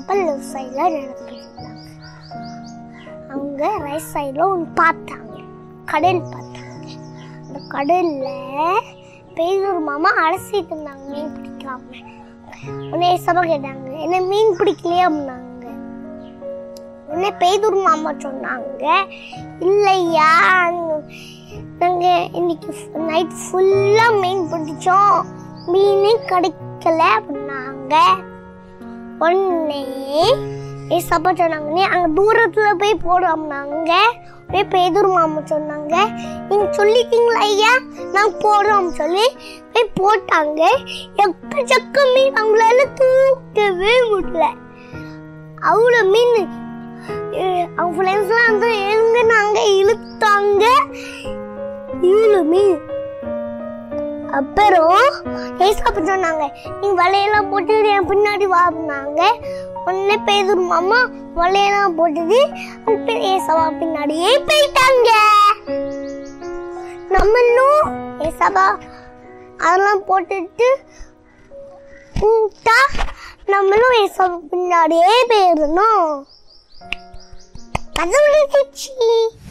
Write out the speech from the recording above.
கப்பல் லெஃப்ட் சைடில் நடந்துருந்தாங்க அவங்க ரைட் சைடில் ஒன்று பார்த்தாங்க கடல் பார்த்தாங்க அந்த கடலில் பேரூர் மாமா அலசிட்டு இருந்தாங்க மீன் பிடிக்காம உடனே சபை கேட்டாங்க என்ன மீன் பிடிக்கலையே அப்படின்னாங்க உடனே பேதூர் மாமா சொன்னாங்க இல்லையா நாங்க இன்னைக்கு நைட் ஃபுல்லா மீன் பிடிச்சோம் மீனே கிடைக்கல அப்படின்னாங்க உடனே ஏசப்பா சொன்னாங்க நீ அங்க தூரத்துல போய் போடுறோம்னாங்க உடனே பேதூர் மாமா சொன்னாங்க நீங்க சொல்லிட்டீங்களா ஐயா நான் போடுறோம் சொல்லி போய் போட்டாங்க எக்கச்சக்க மீன் அவங்களால தூக்கவே முடியல அவ்வளோ மீன் அஹ் அவங்க ஃப்ரெண்ட்ஸ்லாம் வந்து எழுங்க நாங்க இழுத்தாங்க இவ்வளோ மீன் அப்புறம் ஏசாப்பா சொன்னாங்க நீ வலையெல்லாம் போட்டு என் பின்னாடி வா அப்படின்னாங்க உடனே பேதூர் மாமா வலையெல்லாம் போட்டுட்டு அவங்க ஏசாவா பின்னாடியே போயிட்டாங்க நம்மளும் ஏசாபா அதெல்லாம் போட்டுட்டு கூப்பிட்டா நம்மளும் ஏசாபா பின்னாடியே போயிடணும் கதை முடிஞ்சிச்சு